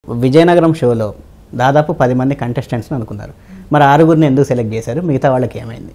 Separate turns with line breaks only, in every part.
విజయనగరం షోలో దాదాపు పది మంది కంటెస్టెంట్స్ని అనుకున్నారు మరి ఆరుగురిని ఎందుకు సెలెక్ట్ చేశారు మిగతా వాళ్ళకి ఏమైంది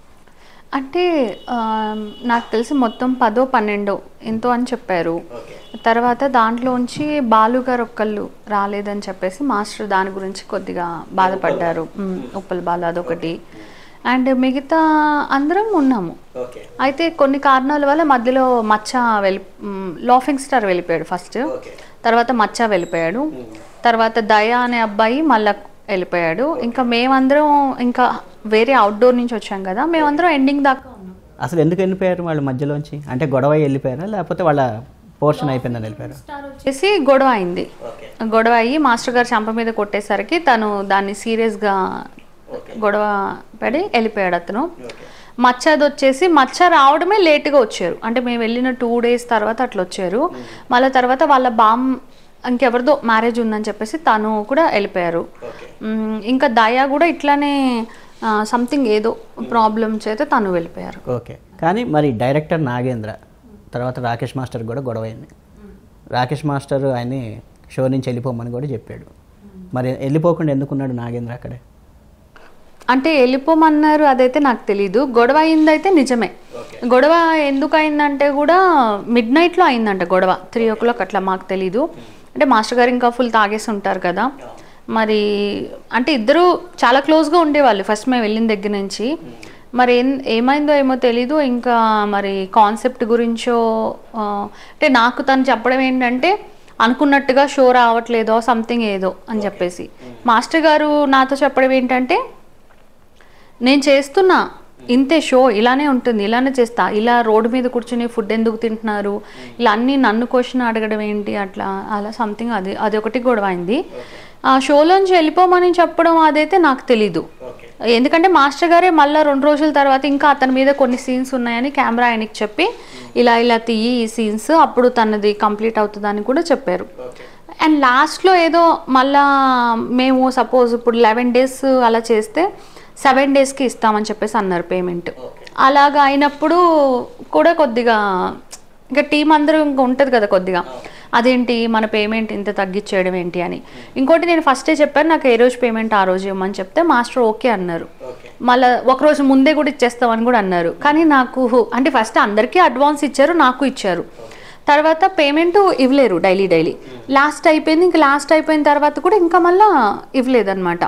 అంటే ఆ, నాకు తెలిసి మొత్తం పదో పన్నెండో ఎంతో అని చెప్పారు తర్వాత దాంట్లోంచి బాలు గారు ఒక్కళ్ళు రాలేదని చెప్పేసి మాస్టర్ దాని గురించి కొద్దిగా బాధపడ్డారు మ్, ఉప్పల్ బాలు అదొకటి అండ్ మిగతా అందరం ఉన్నాము అయితే కొన్ని కారణాల వల్ల మధ్యలో మచ్చ వెళ్ళి లాఫింగ్ స్టార్ వెళ్ళిపోయాడు ఫస్ట్ తర్వాత మచ్చ వెళ్ళిపోయాడు తర్వాత దయ అనే అబ్బాయి మళ్ళా వెళ్ళిపోయాడు ఇంకా మేమందరం ఇంకా వేరే అవుట్డోర్ నుంచి వచ్చాం కదా మేమందరం ఎండింగ్ దాకా ఉన్నాం
అసలు ఎందుకు వెళ్ళిపోయారు వాళ్ళు మధ్యలోంచి అంటే గొడవ అయ్యి వెళ్ళిపోయారా లేకపోతే వాళ్ళ పోర్షన్ అయిపోయిందని వెళ్ళిపోయారు
వచ్చేసి గొడవ అయింది గొడవ అయ్యి మాస్టర్ గారు చంప మీద కొట్టేసరికి తను దాన్ని సీరియస్గా గొడవ పడి వెళ్ళిపోయాడు అతను మచ్చది వచ్చేసి మచ్చ రావడమే లేట్గా వచ్చారు అంటే మేము వెళ్ళిన టూ డేస్ తర్వాత అట్లా వచ్చారు మళ్ళీ తర్వాత వాళ్ళ బామ్ ఇంకెవరిదో మ్యారేజ్ ఉందని చెప్పేసి తను కూడా వెళ్ళిపోయారు మ్, ఇంకా దయా కూడా ఇట్లానే సంథింగ్ ఏదో ప్రాబ్లం చేత తను వెళ్ళిపోయారు
ఓకే కానీ మరి డైరెక్టర్ నాగేంద్ర తర్వాత రాకేష్ మాస్టర్ కూడా గొడవ అయింది రాకేష్ మాస్టర్ ఆయన్ని షో నుంచి వెళ్ళిపోమని కూడా చెప్పాడు మరి వెళ్ళిపోకుండా ఎందుకున్నాడు నాగేంద్ర అక్కడే
అంటే వెళ్ళిపోమన్నారు అదైతే నాకు తెలీదు గొడవ అయిందైతే నిజమే గొడవ ఎందుకు అయిందంటే కూడా మిడ్ నైట్లో అయిందంట గొడవ త్రీ ఓ క్లాక్ అట్లా మాకు తెలీదు అంటే మాస్టర్ గారు ఇంకా ఫుల్ తాగేసి ఉంటారు కదా మరి అంటే ఇద్దరు చాలా క్లోజ్గా ఉండేవాళ్ళు ఫస్ట్ మేము వెళ్ళిన దగ్గర నుంచి మరి ఏం ఏమైందో ఏమో తెలీదు ఇంకా మరి కాన్సెప్ట్ గురించో ఆ, అంటే నాకు తను చెప్పడం ఏంటంటే అనుకున్నట్టుగా షో రావట్లేదో సంథింగ్ ఏదో అని చెప్పేసి మాస్టర్ గారు నాతో చెప్పడం ఏంటంటే నేను చేస్తున్నా ఇంతే షో ఇలానే ఉంటుంది ఇలానే చేస్తా ఇలా రోడ్డు మీద కూర్చుని ఫుడ్ ఎందుకు తింటున్నారు ఇలా అన్ని నన్ను క్వశ్చన్ అడగడం ఏంటి అట్లా అలా సంథింగ్ అది అది ఒకటి గొడవ అయింది ఆ షోలోంచి వెళ్ళిపోమని చెప్పడం అదైతే నాకు తెలీదు ఎందుకంటే మాస్టర్ గారే మళ్ళీ రెండు రోజుల తర్వాత ఇంకా అతని మీద కొన్ని సీన్స్ ఉన్నాయని కెమెరా ఆయనకి చెప్పి ఇలా ఇలా తీయి ఈ సీన్స్ అప్పుడు తనది కంప్లీట్ అవుతుందని కూడా చెప్పారు అండ్ లాస్ట్లో ఏదో మళ్ళా మేము సపోజ్ ఇప్పుడు లెవెన్ డేస్ అలా చేస్తే సెవెన్ డేస్కి ఇస్తామని చెప్పేసి అన్నారు పేమెంట్ అలాగా అయినప్పుడు కూడా కొద్దిగా ఇంకా టీం అందరూ ఇంకా ఉంటుంది కదా కొద్దిగా అదేంటి మన పేమెంట్ ఇంత తగ్గించేయడం ఏంటి అని ఇంకోటి నేను ఫస్టే చెప్పాను నాకు ఏ రోజు పేమెంట్ ఆ రోజు ఇవ్వమని చెప్తే మాస్టర్ ఓకే అన్నారు మళ్ళీ ఒక రోజు ముందే కూడా ఇచ్చేస్తామని కూడా అన్నారు కానీ నాకు అంటే ఫస్ట్ అందరికీ అడ్వాన్స్ ఇచ్చారు నాకు ఇచ్చారు తర్వాత పేమెంట్ ఇవ్వలేరు డైలీ డైలీ లాస్ట్ అయిపోయింది ఇంకా లాస్ట్ అయిపోయిన తర్వాత కూడా ఇంకా మళ్ళీ ఇవ్వలేదన్నమాట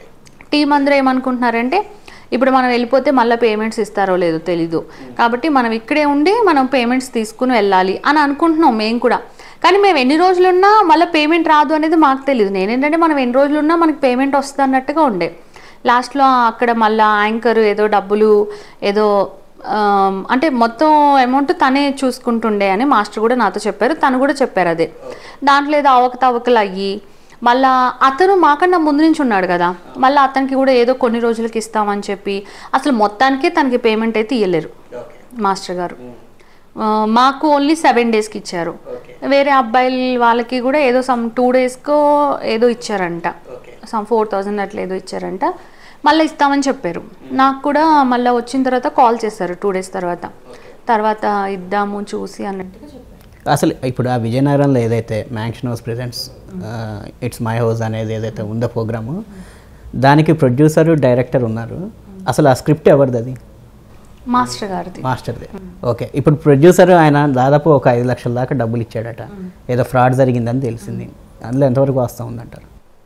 టీం అందరూ ఏమనుకుంటున్నారంటే ఇప్పుడు మనం వెళ్ళిపోతే మళ్ళీ పేమెంట్స్ ఇస్తారో లేదో తెలీదు కాబట్టి మనం ఇక్కడే ఉండి మనం పేమెంట్స్ తీసుకుని వెళ్ళాలి అని అనుకుంటున్నాం మేము కూడా కానీ మేము ఎన్ని రోజులున్నా మళ్ళీ పేమెంట్ రాదు అనేది మాకు తెలియదు నేనేంటంటే మనం ఎన్ని రోజులున్నా మనకి పేమెంట్ వస్తుంది అన్నట్టుగా ఉండే లాస్ట్లో అక్కడ మళ్ళీ యాంకర్ ఏదో డబ్బులు ఏదో ఆమ్, అంటే మొత్తం అమౌంట్ తనే చూసుకుంటుండే అని మాస్టర్ కూడా నాతో చెప్పారు తను కూడా చెప్పారు అదే దాంట్లో ఏదో అవకతవకలు అయ్యి మళ్ళా అతను మాకన్నా ముందు నుంచి ఉన్నాడు కదా మళ్ళీ అతనికి కూడా ఏదో కొన్ని రోజులకి ఇస్తామని చెప్పి అసలు మొత్తానికి తనకి పేమెంట్ అయితే ఇవ్వలేరు మాస్టర్ గారు ఆ, మాకు ఓన్లీ సెవెన్ డేస్కి ఇచ్చారు వేరే అబ్బాయిల వాళ్ళకి కూడా ఏదో సమ్ టూ డేస్కో ఏదో ఇచ్చారంట సమ్ ఫోర్ థౌజండ్ అట్లా ఏదో ఇచ్చారంట మళ్ళీ ఇస్తామని చెప్పారు నాకు కూడా మళ్ళీ వచ్చిన తర్వాత కాల్ చేశారు టూ డేస్ తర్వాత తర్వాత ఇద్దాము చూసి అన్నట్టుగా చెప్పారు
అసలు ఇప్పుడు ఆ విజయనగరంలో ఏదైతే mansion house presents it's my house అనేది ఏదైతే ఉందో ప్రోగ్రాము దానికి ప్రొడ్యూసర్ డైరెక్టర్ ఉన్నారు అసలు ఆ స్క్రిప్ట్ ఎవరిది అది
మాస్టర్ గారిది
మాస్టర్ది ఓకే ఇప్పుడు ప్రొడ్యూసర్ ఆయన దాదాపు ఒక ఐదు లక్షల దాకా డబ్బులు ఇచ్చాడట ఏదో ఫ్రాడ్ జరిగిందని తెలిసింది అందులో ఎంతవరకు వస్తూ ఉందంటారు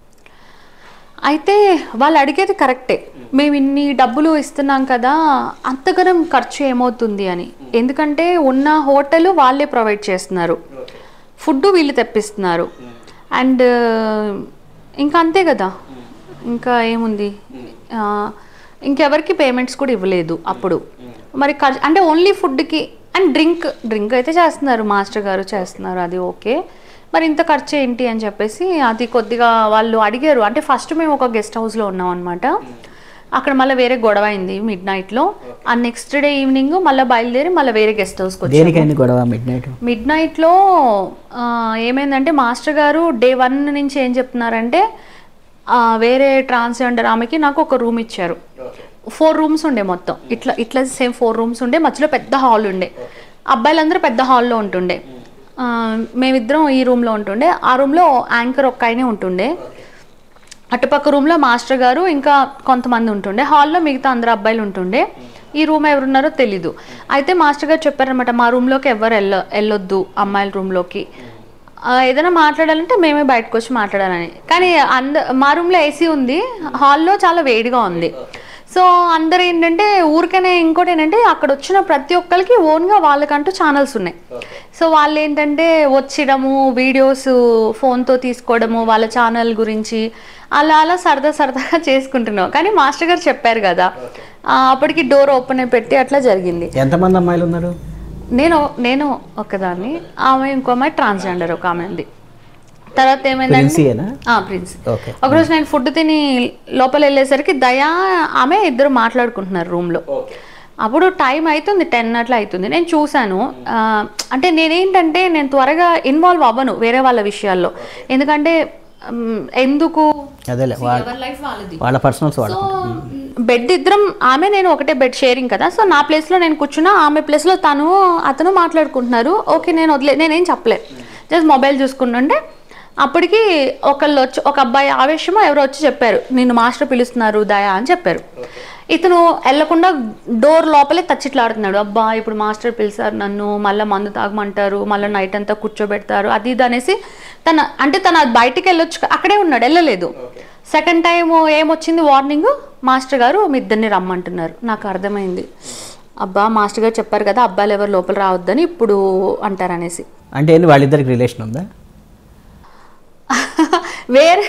అయితే వాళ్ళు అడిగేది కరెక్టే మేము ఇన్ని డబ్బులు ఇస్తున్నాం కదా అంతగనం ఖర్చు ఏమవుతుంది అని ఎందుకంటే ఉన్న హోటల్ వాళ్ళే ప్రొవైడ్ చేస్తున్నారు ఫుడ్ వీళ్ళు తెప్పిస్తున్నారు అండ్ ఇంకా అంతే కదా ఇంకా ఏముంది ఆ, ఇంకెవరికి పేమెంట్స్ కూడా ఇవ్వలేదు అప్పుడు మరి ఖర్చు అంటే ఓన్లీ ఫుడ్కి అండ్ డ్రింక్ డ్రింక్ అయితే చేస్తున్నారు మాస్టర్ గారు చేస్తున్నారు అది ఓకే మరి ఇంత ఖర్చు ఏంటి అని చెప్పేసి అది కొద్దిగా వాళ్ళు అడిగారు అంటే ఫస్ట్ మేము ఒక గెస్ట్ హౌస్లో ఉన్నాం అనమాట అక్కడ మళ్ళీ వేరే గొడవ అయింది మిడ్ నైట్లో ఆ నెక్స్ట్ డే ఈవినింగ్ మళ్ళీ బయలుదేరి మళ్ళీ వేరే గెస్ట్ హౌస్కి వచ్చాము
దేనికైంది గొడవ మిడ్ నైట్
మిడ్ నైట్లో ఏమైందంటే మాస్టర్ గారు డే వన్ నుంచి ఏం చెప్తున్నారంటే ఆ, వేరే ట్రాన్స్జెండర్ ఆమెకి నాకు ఒక రూమ్ ఇచ్చారు ఫోర్ రూమ్స్ ఉండే మొత్తం ఇట్లా ఇట్లా సేమ్ ఫోర్ రూమ్స్ ఉండే మధ్యలో పెద్ద హాల్ ఉండే అబ్బాయిలందరూ పెద్ద హాల్లో ఉంటుండే ఆ, మేమిద్దరం ఈ రూమ్లో ఉంటుండే ఆ రూమ్లో యాంకర్ ఒక్క ఆయనే ఉంటుండే అటుపక్క రూమ్లో మాస్టర్ గారు ఇంకా కొంతమంది ఉంటుండే హాల్లో మిగతా అందరు అబ్బాయిలు ఉంటుండే ఈ రూమ్ ఎవరున్నారో తెలీదు అయితే మాస్టర్ గారు చెప్పారనమాట మా రూమ్లోకి ఎవరు వెళ్ళ వెళ్ళొద్దు అమ్మాయిల రూమ్లోకి ఆ, ఏదైనా మాట్లాడాలంటే మేమే బయటకు వచ్చి మాట్లాడాలని కానీ అంద మా రూమ్లో ఏసీ ఉంది హాల్లో చాలా వేడిగా ఉంది సో అందరు ఏంటంటే ఊరికనే ఇంకోటి ఏంటంటే అక్కడ వచ్చిన ప్రతి ఒక్కరికి ఓన్గా వాళ్ళకంటూ ఛానల్స్ ఉన్నాయి సో వాళ్ళు ఏంటంటే వచ్చడము వీడియోస్ ఫోన్తో తీసుకోవడము వాళ్ళ ఛానల్ గురించి అలా అలా సరదా సరదాగా చేసుకుంటున్నాం కానీ మాస్టర్ గారు చెప్పారు కదా ఆ, అప్పటికి డోర్ ఓపెన్ అయి పెట్టి అట్లా జరిగింది
ఎంతమంది అమ్మాయిలు ఉన్నారు
నేను నేను ఒకదాన్ని ఆమె ఇంకో అమ్మాయి ట్రాన్స్జెండర్ ఒక ఆమె ఉంది తర్వాత ఏమైందంటే
ప్రిన్సీయేనా
ఆ, ప్రిన్స్
ఓకే
ఒకరోజు నేను ఫుడ్ తిని లోపల వెళ్ళేసరికి దయా ఆమె ఇద్దరు మాట్లాడుకుంటున్నారు రూమ్లో అప్పుడు టైం అవుతుంది టెన్ అట్లా అవుతుంది నేను చూశాను ఆ, అంటే నేనేంటంటే నేను త్వరగా ఇన్వాల్వ్ అవ్వను వేరే వాళ్ళ విషయాల్లో ఎందుకంటే మ్, ఎందుకు
అదేలే వాళ్ళ
ఎవరి లైఫ్ వాళ్ళది
వాళ్ళ పర్సనల్స్ వాళ్ళ
సో బెడ్ ఇద్దరం ఆమె నేను ఒకటే బెడ్ షేరింగ్ కదా సో నా ప్లేస్ లో నేను కూర్చున్నా ఆమె ప్లేస్ లో తను అతను మాట్లాడుకుంటున్నారు ఓకే నేను వదిలే నేనేం చెప్పలే జస్ట్ మొబైల్ చూసుకుంటుంటే అప్పటికి ఒకళ్ళు వచ్చి ఒక అబ్బాయి ఆవేశమో ఎవరో వచ్చి చెప్పారు నిన్ను మాస్టర్ పిలుస్తున్నారు దయా అని చెప్పారు ఇతను వెళ్లకుండా డోర్ లోపలే తచ్చిట్లాడుతున్నాడు అబ్బా ఇప్పుడు మాస్టర్ పిలిచారు నన్ను మళ్ళీ మందు తాగమంటారు మళ్ళీ నైట్ అంతా కూర్చోబెడతారు అది ఇది అనేసి తన అంటే తన బయటికి వెళ్ళొచ్చు అక్కడే ఉన్నాడు వెళ్ళలేదు సెకండ్ టైం ఏమొచ్చింది వార్నింగ్ మాస్టర్ గారు మీ ఇద్దరిని రమ్మంటున్నారు నాకు అర్థమైంది అబ్బా మాస్టర్ గారు చెప్పారు కదా అబ్బాయిలు ఎవరు లోపల రావద్దని ఇప్పుడు అంటారనేసి
అంటే ఏంది వాళ్ళిద్దరికి రిలేషన్ ఉందా
వేరే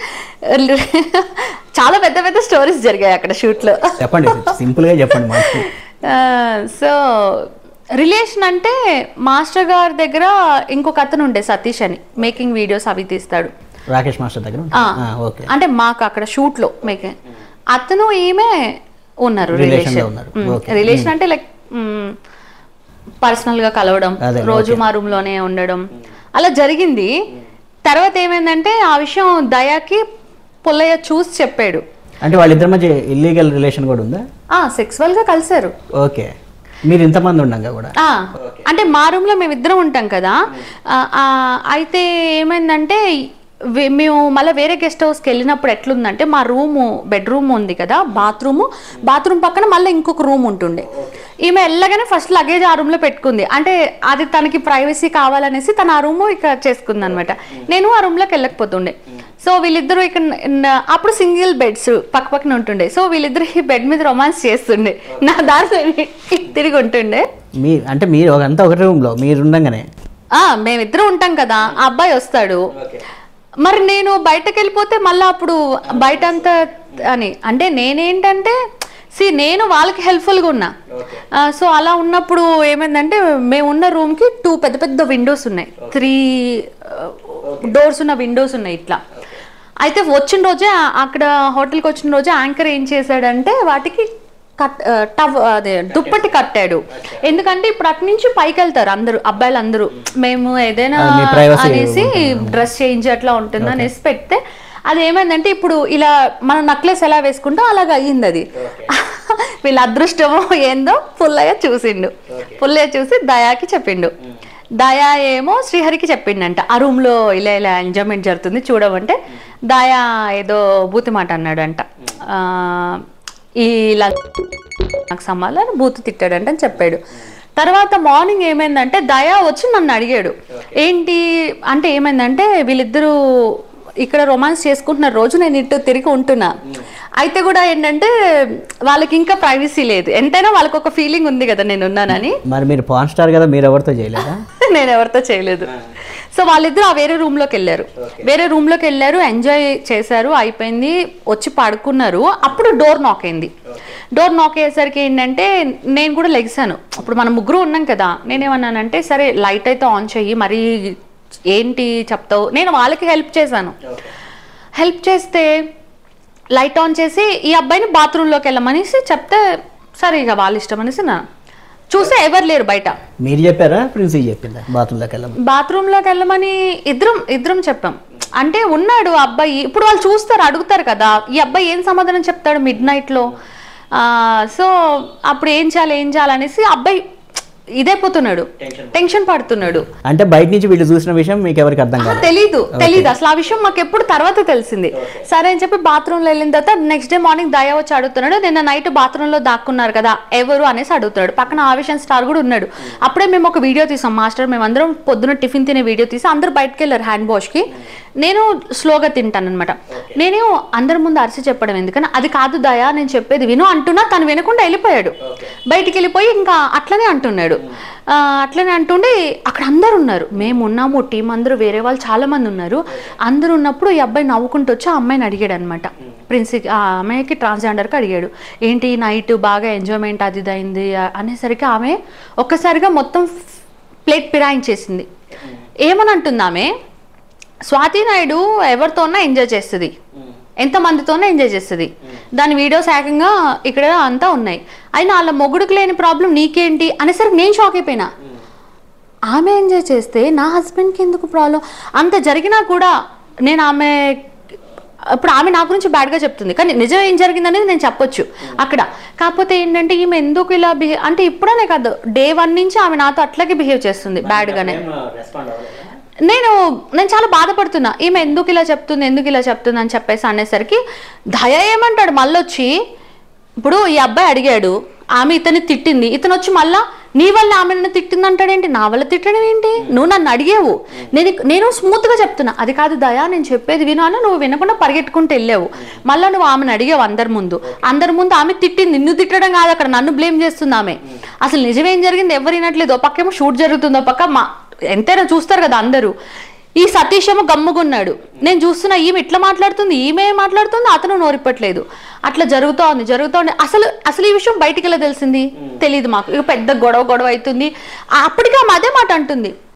చాలా పెద్ద పెద్ద స్టోరీస్ జరిగాయి అక్కడ షూట్లో
చెప్పండి సింపుల్గా చెప్పండి మాకు
సో రిలేషన్ అంటే మాస్టర్ గారి దగ్గర ఇంకొక అతను ఉండే సతీష్ అని మేకింగ్ వీడియోస్ అవి తీస్తాడు
రాకేష్ మాస్టర్ దగ్గర
ఆ.
ఉంటా? ఆ, ఓకే
అంటే మాకు అక్కడ షూట్ లో మేకింగ్ అతను ఈమె ఉన్నారు
Relation లో
రిలేషన్
ఉన్నారు. Okay.
రిలేషన్ అంటే లైక్ పర్సనల్ గా కలవడం
అదే,
రోజు మా రూమ్ లోనే ఉండడం అలా జరిగింది తర్వాత ఏమైందంటే ఆ విషయం దయాకి పుల్లయ్య చూసి చెప్పాడు
అంటే వాళ్ళిద్దరి మధ్య ఇల్లీగల్ రిలేషన్ కూడా ఉందా
ఆ సెక్సువల్ గా కలిశారు
ఓకే మీరు ఇంతమంది ఉండంగా కూడా
ఆ, అంటే మా రూమ్ లో మేము ఇద్దరం ఉంటాం కదా ఆ, ఆ, అయితే ఏమైందంటే వే- మేము మళ్ళీ వేరే గెస్ట్ హౌస్కి వెళ్ళినప్పుడు ఎట్లుందంటే మా రూము బెడ్రూమ్ ఉంది కదా బాత్రూము బాత్రూమ్ పక్కన మళ్ళీ ఇంకొక రూమ్ ఉంటుండే ఈమె వెళ్ళగానే ఫస్ట్ లగేజ్ ఆ రూమ్లో పెట్టుకుంది అంటే అది తనకి ప్రైవసీ కావాలనేసి తను ఆ రూమ్ ఇక చేసుకుంది అనమాట నేను ఆ రూమ్లోకి వెళ్ళకపోతుండే సో వీళ్ళిద్దరూ ఇక్కడ న- అప్పుడు సింగిల్ బెడ్స్ పక్క పక్కన ఉంటుండే సో వీళ్ళిద్దరు ఈ బెడ్ మీద రొమాన్స్ చేస్తుండే నా దారి తిరిగి ఉంటుండే
మీ అంటే మీరు అంతా ఒకటే రూమ్లో మీరు ఉండంగానే
ఆ మేమిద్దరం ఉంటాం కదా ఆ అబ్బాయి వస్తాడు మరి నేను బయటకు వెళ్ళిపోతే మళ్ళీ అప్పుడు బయట అంతా అని అంటే నేనేంటంటే సి నేను వాళ్ళకి హెల్ప్ఫుల్గా ఉన్నా సో అలా ఉన్నప్పుడు ఏమైందంటే మేము ఉన్న రూమ్కి టూ పెద్ద పెద్ద విండోస్ ఉన్నాయి త్రీ డోర్స్ ఉన్న విండోస్ ఉన్నాయి ఇట్లా అయితే వచ్చిన రోజే ఆ- అక్కడ హోటల్కి వచ్చిన రోజే యాంకర్ ఏం చేశాడంటే వాటికి కట్ ఆ, టవ్ అదే దుప్పటి కట్టాడు ఎందుకంటే ఇప్పుడు అటు నుంచి పైకి వెళ్తారు అందరూ అబ్బాయిలు అందరూ మేము ఏదైనా
అది మీ privacy
అనేసి డ్రెస్ చేంజ్ అట్లా ఉంటుంది అనేసి పెడితే అది ఏమైందంటే ఇప్పుడు ఇలా మనం నక్లెస్ ఎలా వేసుకుంటాం అలాగ అయ్యింది అది వీళ్ళ అదృష్టమో ఏందో పుల్లయ్య చూసిండు పుల్లయ్య చూసి దయాకి చెప్పిండు దయా ఏమో శ్రీహరికి చెప్పిండంట ఆ రూమ్ లో ఇలా ఇలా ఎంజాయ్మెంట్ జరుగుతుంది చూడమంటే దయా ఏదో బూతి మాట అన్నాడంట ఆ, ఈ ఇలా నాకు సమాధానం బూతు తిట్టాడంట అని చెప్పాడు తర్వాత మార్నింగ్ ఏమైందంటే దయా వచ్చి నన్ను అడిగాడు ఏంటి అంటే ఏమైందంటే వీళ్ళిద్దరూ ఇక్కడ రొమాన్స్ చేసుకుంటున్న రోజు నేను ఇటు తిరిగి ఉంటున్నా అయితే కూడా ఏంటంటే వాళ్ళకి ఇంకా ప్రైవసీ లేదు ఎంతైనా వాళ్ళకి ఒక ఫీలింగ్ ఉంది కదా నేను ఉన్నానని
మరి మీరు పాన్ స్టార్ కదా మీరు ఎవరితో చేయలేదా
నేను ఎవరితో చేయలేదు సో వాళ్ళిద్దరు ఆ వేరే రూమ్ లోకి వెళ్ళారు వేరే రూమ్ లోకి వెళ్ళారు ఎంజాయ్ చేశారు అయిపోయింది వచ్చి పడుకున్నారు అప్పుడు డోర్ నాక్ అయింది డోర్ నాక్ అయ్యేసరికి ఏంటంటే నేను కూడా లెగిసాను అప్పుడు మనం ముగ్గురు ఉన్నాం కదా నేనేమన్నానంటే సరే లైట్ అయితే ఆన్ చెయ్యి మరి ఏంటి చెప్తావు నేను వాళ్ళకి హెల్ప్ చేశాను హెల్ప్ చేస్తే లైట్ ఆన్ చేసి ఈ అబ్బాయిని బాత్రూంలోకి వెళ్ళమనేసి చెప్తే సరే ఇక వాళ్ళ ఇష్టం అనేసి నా చూస్తే ఎవరు లేరు బయట
మీరు చెప్పారా ప్రిన్సీ చెప్పిందా బాత్రూంలోకి వెళ్ళమని
బాత్రూంలోకి వెళ్ళమని ఇద్దరం ఇద్దరం చెప్పాం అంటే ఉన్నాడు ఆ అబ్బాయి ఇప్పుడు వాళ్ళు చూస్తారు అడుగుతారు కదా ఈ అబ్బాయి ఏం సమాధానం చెప్తాడు మిడ్ నైట్లో సో అప్పుడు ఏం చేయాలి ఏం చేయాలి అనేసి అబ్బాయి ఇదైపోతున్నాడు టెన్షన్ పడుతున్నాడు
అంటే బయట నుంచి వీళ్ళు చూసిన విషయం మీకు ఎవరికి అర్థం
ఆ,
కాదు
తెలీదు తెలీదు అసలు ఆ విషయం మాకు ఎప్పుడు తర్వాత తెలిసింది సరే అని చెప్పి bathroom లో వెళ్ళిన తర్వాత నెక్స్ట్ డే మార్నింగ్ దయ వచ్చి అడుగుతున్నాడు నిన్న నైట్ బాత్రూమ్ లో దాక్కున్నారు కదా ఎవరు అనేసి అడుగుతున్నాడు పక్కన ఆవిషన్ స్టార్ కూడా ఉన్నాడు అప్పుడే మేము ఒక వీడియో తీసాం మాస్టర్ మేమందరం పొద్దున టిఫిన్ తినే వీడియో తీసి అందరూ బయటకు వెళ్ళారు హ్యాండ్ వాష్ కి నేను స్లోగా తింటాను అనమాట నేను అందరి ముందు అరిసి చెప్పడం ఎందుకని అది కాదు దయా నేను చెప్పేది విను అంటున్నా తను వినకుండా వెళ్ళిపోయాడు బయటికి వెళ్ళిపోయి ఇంకా అట్లనే అంటున్నాడు ఆ, అట్లనే అంటుండి అక్కడ అందరు ఉన్నారు మేము ఉన్నాము టీం అందరూ వేరే వాళ్ళు చాలా మంది ఉన్నారు అందరూ ఉన్నప్పుడు ఈ అబ్బాయి నవ్వుకుంటూ వచ్చి ఆ అమ్మాయిని అడిగాడు అనమాట ప్రిన్సి ఆ అమ్మాయికి ట్రాన్స్జెండర్కి అడిగాడు ఏంటి నైట్ బాగా ఎంజాయ్మెంట్ అది ఇది అయింది ఆ, అనేసరికి ఆమె ఒక్కసారిగా మొత్తం ప్లేట్ పిరాయించేసింది ఏమని అంటుంది ఆమె స్వాతి నాయుడు ఎవరితోన్నా ఎంజాయ్ చేస్తుంది ఎంతమందితోనే ఎంజాయ్ చేస్తుంది దాని వీడియోస్ ఏకంగా ఇక్కడ అంతా ఉన్నాయి అయినా వాళ్ళ మొగుడుకు లేని ప్రాబ్లం నీకేంటి అనేసరికి నేను షాక్ అయిపోయినా ఆమె ఎంజాయ్ చేస్తే నా హస్బెండ్కి ఎందుకు ప్రాబ్లం అంత జరిగినా కూడా నేను ఆమె ఇప్పుడు ఆమె నా గురించి బ్యాడ్గా చెప్తుంది కానీ నిజం ఏం జరిగిందనేది నేను చెప్పొచ్చు అక్కడ కాకపోతే ఏంటంటే ఈమె ఎందుకు ఇలా బిహేవ్ అంటే ఇప్పుడనే కాదు డే వన్ నుంచి ఆమె నాతో అట్లాగే బిహేవ్ చేస్తుంది బ్యాడ్గానే నేను నేను చాలా బాధపడుతున్నా ఈమె ఎందుకు ఇలా చెప్తుంది ఎందుకు ఇలా చెప్తుంది అని చెప్పేసి అనేసరికి దయ ఏమంటాడు మళ్ళొచ్చి ఇప్పుడు ఈ అబ్బాయి అడిగాడు ఆమె ఇతన్ని తిట్టింది ఇతను వచ్చి మళ్ళా నీ వల్ల ఆమె నన్ను తిట్టింది అంటాడేంటి నా వల్ల తిట్టడం ఏంటి నువ్వు నన్ను అడిగావు నేను నేను స్మూత్ గా చెప్తున్నా అది కాదు దయా నేను చెప్పేది విను అని నువ్వు వినకుండా పరిగెట్టుకుంటూ వెళ్ళావు మళ్ళీ నువ్వు ఆమెను అడిగావు అందరి ముందు అందరి ముందు ఆమె తిట్టింది నిన్ను తిట్టడం కాదు అక్కడ నన్ను బ్లేమ్ చేస్తుంది ఆమె అసలు నిజమేం జరిగింది ఎవరు వినట్లేదు ఓ పక్కేమో షూట్ జరుగుతుందో పక్క మా ఎంతైనా చూస్తారు కదా అందరూ ఈ సతీష్ ఏమో గమ్ముగున్నాడు నేను చూస్తున్నా ఈమె ఇట్లా మాట్లాడుతుంది ఈమె ఏం మాట్లాడుతుంది అతను నోరిప్పట్లేదు అట్లా జరుగుతోంది జరుగుతోంది అసలు అసలు ఈ విషయం బయటికి ఎలా తెలిసింది తెలియదు మాకు ఇక పెద్ద గొడవ గొడవ అవుతుంది అప్పటికి ఆమె అదే మాట అంటుంది